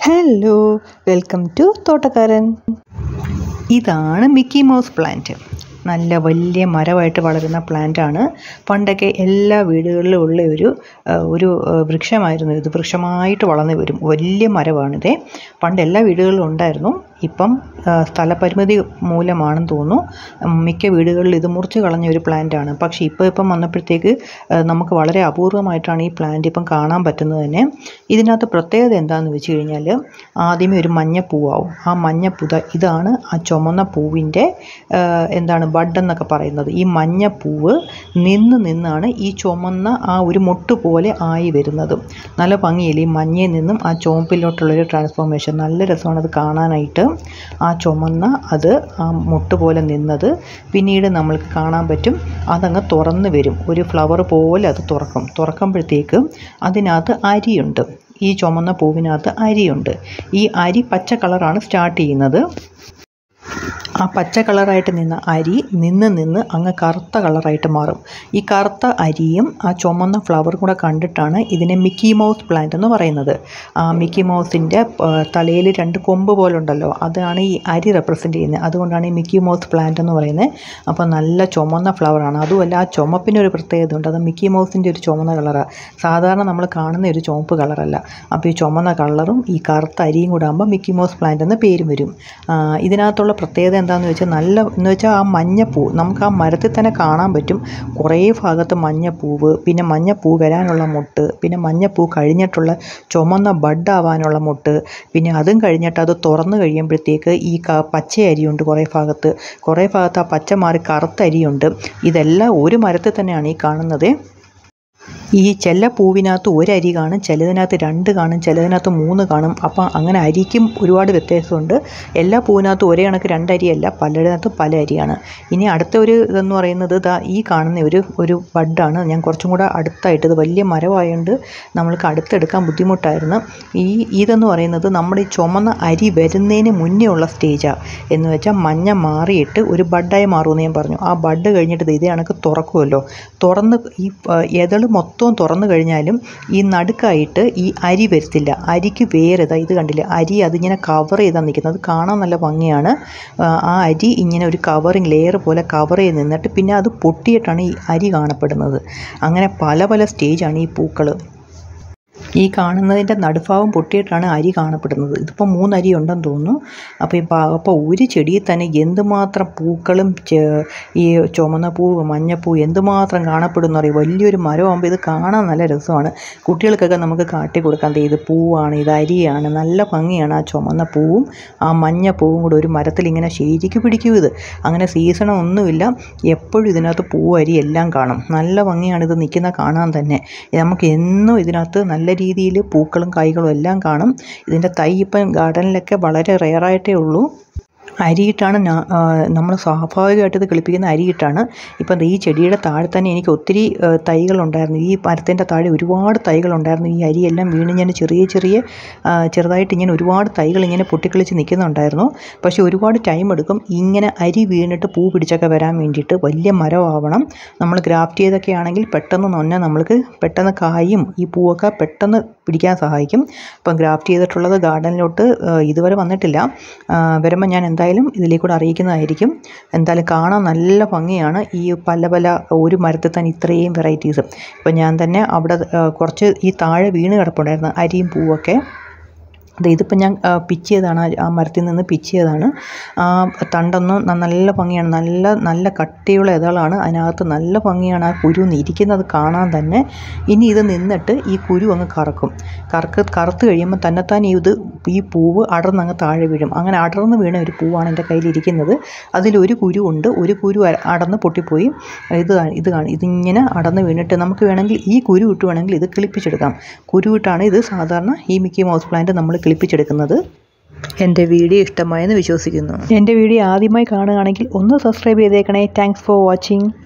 hello welcome to തോട്ടക്കാരൻ ഇതാണ് Mickey mouse plant നല്ല വലിയ മരമായിട്ട് വളരുന്ന പ്ലാന്റാണ് പണ്ടൊക്കെ എല്ലാ വീടുകളിലും ഉള്ള ഒരു ആ, ഒരു ആ, വൃക്ഷമായിരുന്നു ഇത് വൃക്ഷമായിട്ട് വളർന്നു വരും വലിയ മരമാണിത് പണ്ട് എല്ലാ വീടുകളിലും ഉണ്ടായിരുന്നു ഇപ്പം ആ, സ്ഥലപരിമിതി മൂലമാണെന്ന് തോന്നുന്നു ഉം, മിക്ക വീടുകളിലും ഇത് മുറിച്ച് കളഞ്ഞ ഒരു പ്ലാന്റാണ് പക്ഷേ ഇപ്പോൾ ഇപ്പം വന്നപ്പോഴത്തേക്ക് ആ, നമുക്ക് വളരെ അപൂർവമായിട്ടാണ് ഈ പ്ലാന്റ് ഇപ്പം കാണാൻ പറ്റുന്നത് തന്നെ ഇതിനകത്ത് പ്രത്യേകത എന്താണെന്ന് വെച്ച് കഴിഞ്ഞാൽ ആദ്യമേ ഒരു മഞ്ഞ പൂവാവും ആ മഞ്ഞ പുത ഇതാണ് ആ ചുമന്ന പൂവിൻ്റെ എന്താണ് ബഡ് എന്നൊക്കെ പറയുന്നത് ഈ മഞ്ഞ പൂവ് നിന്ന് നിന്നാണ് ഈ ചുമന്ന ആ ഒരു മൊട്ട് പോലെ ആയി വരുന്നത് നല്ല ഭംഗിയില്ല ഈ മഞ്ഞയിൽ നിന്നും ആ ചുവപ്പിലോട്ടുള്ളൊരു ട്രാൻസ്ഫോർമേഷൻ നല്ല രസമാണ് അത് കാണാനായിട്ട് ആ ചുമന്ന അത് ആ മൊട്ട് പോലെ നിന്നത് പിന്നീട് നമ്മൾക്ക് കാണാൻ പറ്റും അതങ്ങ് തുറന്ന് വരും ഒരു ഫ്ലവർ പോലെ അത് തുറക്കും തുറക്കുമ്പോഴത്തേക്ക് അതിനകത്ത് അരിയുണ്ട് ഈ ചുമന്ന പൂവിനകത്ത് അരിയുണ്ട് ഈ അരി പച്ച കളറാണ് സ്റ്റാർട്ട് ചെയ്യുന്നത് ആ പച്ച കളറായിട്ട് നിന്ന അരി നിന്ന് നിന്ന് അങ്ങ് കറുത്ത കളറായിട്ട് മാറും ഈ കറുത്ത അരിയും ആ ചുമന്ന ഫ്ലവറും കൂടെ കണ്ടിട്ടാണ് ഇതിനെ മിക്കി മൗസ് പ്ലാന്റ് എന്ന് പറയുന്നത് ആ മിക്കി മൗസിൻ്റെ തലയിൽ രണ്ട് കൊമ്പ് പോലെ ഉണ്ടല്ലോ അതാണ് ഈ അരി റെപ്രസെൻ്റ് ചെയ്യുന്നത് അതുകൊണ്ടാണ് ഈ മിക്കി മൗസ് പ്ലാന്റ് എന്ന് പറയുന്നത് അപ്പോൾ നല്ല ചുമന്ന ഫ്ലവറാണ് അതുമല്ല ആ ചുമപ്പിനൊരു പ്രത്യേകത ഉണ്ട് അത് മിക്കി മൗസിൻ്റെ ഒരു ചുമന്ന കളറാണ് സാധാരണ നമ്മൾ കാണുന്ന ഒരു ചുവപ്പ് കളറല്ല അപ്പോൾ ഈ ചുമന്ന കളറും ഈ കറുത്ത അരിയും കൂടെ ആകുമ്പോൾ മിക്കി മൗസ് പ്ലാന്റ് എന്ന പേരും വരും ആ, ഇതിനകത്തുള്ള പ്രത്യേകത എന്താണെന്ന് വെച്ചാൽ നല്ല എന്ന് വെച്ചാൽ ആ മഞ്ഞപ്പൂ നമുക്ക് ആ മരത്തിൽ തന്നെ കാണാൻ പറ്റും കുറേ ഭാഗത്ത് മഞ്ഞപ്പൂവ് പിന്നെ മഞ്ഞപ്പൂ വരാനുള്ള മുട്ട് പിന്നെ മഞ്ഞപ്പൂ കഴിഞ്ഞിട്ടുള്ള ചുമന്ന ബഡാവാനുള്ള മുട്ട് പിന്നെ അതും കഴിഞ്ഞിട്ട് അത് തുറന്നു കഴിയുമ്പോഴത്തേക്ക് ഈ ക പച്ച അരിയുണ്ട് കുറേ ഭാഗത്ത് കുറേ ഭാഗത്ത് ആ പച്ച മാറി കറുത്ത അരിയുണ്ട് ഇതെല്ലാം ഒരു മരത്തിൽ തന്നെയാണ് ഈ കാണുന്നത് ഈ ചില പൂവിനകത്ത് ഒരു അരി കാണും ചിലതിനകത്ത് രണ്ട് കാണും ചിലതിനകത്ത് മൂന്ന് കാണും അപ്പം അങ്ങനെ അരിക്കും ഒരുപാട് വ്യത്യാസമുണ്ട് എല്ലാ പൂവിനകത്തും ഒരേ കണക്ക് രണ്ട് അരിയല്ല പലയിടത്തും പല അരിയാണ് ഇനി അടുത്ത ഒരു ഇതെന്ന് പറയുന്നത് ഇതാ ഈ കാണുന്ന ഒരു ഒരു ബഡാണ് ഞാൻ കുറച്ചും കൂടെ അടുത്തായിട്ട് ഇത് വലിയ മരമായതുകൊണ്ട് നമ്മൾക്ക് അടുത്തെടുക്കാൻ ബുദ്ധിമുട്ടായിരുന്നു ഈ ഇതെന്ന് പറയുന്നത് നമ്മുടെ ഈ ചുമന്ന അരി വരുന്നതിന് മുന്നേ ഉള്ള സ്റ്റേജാണ് എന്ന് വെച്ചാൽ മഞ്ഞ മാറിയിട്ട് ഒരു ബഡായി മാറുമെന്ന് ഞാൻ പറഞ്ഞു ആ ബഡ് കഴിഞ്ഞിട്ട് ഇത് ഇതേ കണക്ക് തുറക്കുമല്ലോ തുറന്ന് ഈ ആ, ഇതള് മൊത്തവും തുറന്നു കഴിഞ്ഞാലും ഈ നടുക്കായിട്ട് ഈ അരി വരത്തില്ല അരിക്ക് വേറിതാ ഇത് കണ്ടില്ലേ അരി അതിങ്ങനെ കവർ ചെയ്താണ് നിൽക്കുന്നത് അത് കാണാൻ നല്ല ഭംഗിയാണ് ആ, ആ അരി ഇങ്ങനെ ഒരു കവറിങ് ലെയർ പോലെ കവർ ചെയ്ത് നിന്നിട്ട് പിന്നെ അത് പൊട്ടിയിട്ടാണ് ഈ അരി കാണപ്പെടുന്നത് അങ്ങനെ പല പല സ്റ്റേജാണ് ഈ പൂക്കൾ ഈ കാണുന്നതിൻ്റെ നടുഭാഗം പൊട്ടിയിട്ടാണ് അരി കാണപ്പെടുന്നത് ഇതിപ്പോൾ മൂന്ന് അരി ഉണ്ടെന്ന് തോന്നുന്നു അപ്പോൾ ഈ പാ- അപ്പോൾ ഒരു ചെടിയിൽ തന്നെ എന്തുമാത്രം പൂക്കളും ചെ- ഈ ചുമന്ന പൂവ് മഞ്ഞപ്പൂ എന്തുമാത്രം കാണപ്പെടുന്നു അറിയും വലിയൊരു മരമാകുമ്പോൾ ഇത് കാണാൻ നല്ല രസമാണ് കുട്ടികൾക്കൊക്കെ നമുക്ക് കാട്ടി കൊടുക്കാൻ ദേ ഇത് പൂവാണ് ഇത് അരിയാണ് നല്ല ഭംഗിയാണ് ആ ചുമന്ന പൂവും ആ മഞ്ഞ പൂവും കൂടെ ഒരു മരത്തിൽ ഇങ്ങനെ ശരിക്ക് പിടിക്കും ഇത് അങ്ങനെ സീസണൊന്നുമില്ല എപ്പോഴും ഇതിനകത്ത് പൂവ് അരി എല്ലാം കാണും നല്ല ഭംഗിയാണ് ഇത് നിൽക്കുന്ന കാണാൻ തന്നെ നമുക്ക് എന്നും ഇതിനകത്ത് നല്ല രീതിയിൽ പൂക്കളും കായ്കളും എല്ലാം കാണും ഇതിൻ്റെ തൈ ഇപ്പം ഗാർഡനിലൊക്കെ വളരെ റെയറായിട്ടേ ഉള്ളൂ അരിയിട്ടാണ് നമ്മൾ സ്വാഭാവികമായിട്ട് ഇത് കിളിപ്പിക്കുന്ന അരിയിട്ടാണ് ഇപ്പം ഈ ചെടിയുടെ താഴെ തന്നെ എനിക്ക് ഒത്തിരി ആ, തൈകളുണ്ടായിരുന്നു ഈ മരത്തിൻ്റെ താഴെ ഒരുപാട് തൈകളുണ്ടായിരുന്നു ഈ അരിയെല്ലാം വീണ് ഞാൻ ചെറിയ ചെറിയ ആ, ചെറുതായിട്ട് ഇങ്ങനെ ഒരുപാട് തൈകൾ ഇങ്ങനെ പൊട്ടിക്കിളിച്ച് നിൽക്കുന്നുണ്ടായിരുന്നു പക്ഷേ ഒരുപാട് ടൈം എടുക്കും ഇങ്ങനെ അരി വീണിട്ട് പൂ പിടിച്ചൊക്കെ വരാൻ വേണ്ടിയിട്ട് വലിയ മരമാവണം നമ്മൾ ഗ്രാഫ്റ്റ് ചെയ്തൊക്കെ ആണെങ്കിൽ പെട്ടെന്ന് തന്നെ നമ്മൾക്ക് പെട്ടെന്ന് കായും ഈ പൂവൊക്കെ പെട്ടെന്ന് പിടിക്കാൻ സഹായിക്കും അപ്പം ഗ്രാഫ്റ്റ് ചെയ്തിട്ടുള്ളത് ഗാർഡനിലോട്ട് ആ, ഇതുവരെ വന്നിട്ടില്ല ആ, വരുമ്പോൾ ഞാൻ എന്തായാലും ഇതിലേക്കൂടെ അറിയിക്കുന്നതായിരിക്കും എന്തായാലും കാണാൻ നല്ല ഭംഗിയാണ് ഈ പല പല ഒരു മരത്തിൽ തന്നെ ഇത്രയും വെറൈറ്റീസ് ഇപ്പം ഞാൻ തന്നെ അവിടെ ആ, കുറച്ച് ഈ താഴെ വീണ് കിടപ്പുണ്ടായിരുന്നു അരിയും പൂവൊക്കെ അത് ഇതിപ്പോൾ ഞാൻ ആ, പിച്ച് ചെയ്തതാണ് ആ- ആ മരത്തിൽ നിന്ന് പിച്ച് ചെയ്തതാണ് ആ തണ്ടൊന്നും ന- നല്ല ഭംഗിയാണ് നല്ല നല്ല കട്ടിയുള്ള ഇതളാണ് അതിനകത്ത് നല്ല ഭംഗിയാണ് ആ കുരു ഇരിക്കുന്നത് കാണാൻ തന്നെ ഇനി ഇത് നിന്നിട്ട് ഈ കുരു അങ്ങ് കറക്കും കറക്ക് കറുത്ത് കഴിയുമ്പോൾ തന്നെത്താൻ ഇത് ഈ പൂവ് അടർന്നങ്ങ് താഴെ വീഴും അങ്ങനെ അടർന്ന് വീണ ഒരു പൂവാണ് എൻ്റെ കയ്യിലിരിക്കുന്നത് അതിലൊരു കുരു ഉണ്ട് ഒരു കുരു അ- അടർന്ന് പൊട്ടിപ്പോയി ഇത് കാ- ഇത് കാണും ഇതിങ്ങനെ അടർന്ന് വീണിട്ട് നമുക്ക് വേണമെങ്കിൽ ഈ കുരു ഇട്ട് വേണമെങ്കിൽ ഇത് കിളിപ്പിച്ചെടുക്കാം കുരു ഇട്ടാണ് ഇത് സാധാരണ ഈ മിക്കി മൗസ് പ്ലാന്റ് നമ്മൾ കിളിപ്പിച്ചെടുക്കുന്നത് എൻ്റെ വീഡിയോ ഇഷ്ടമായെന്ന് വിശ്വസിക്കുന്നു എൻ്റെ വീഡിയോ ആദ്യമായി കാണുകയാണെങ്കിൽ ഒന്ന് സബ്സ്ക്രൈബ് ചെയ്തേക്കണേ താങ്ക്സ് ഫോർ വാച്ചിങ്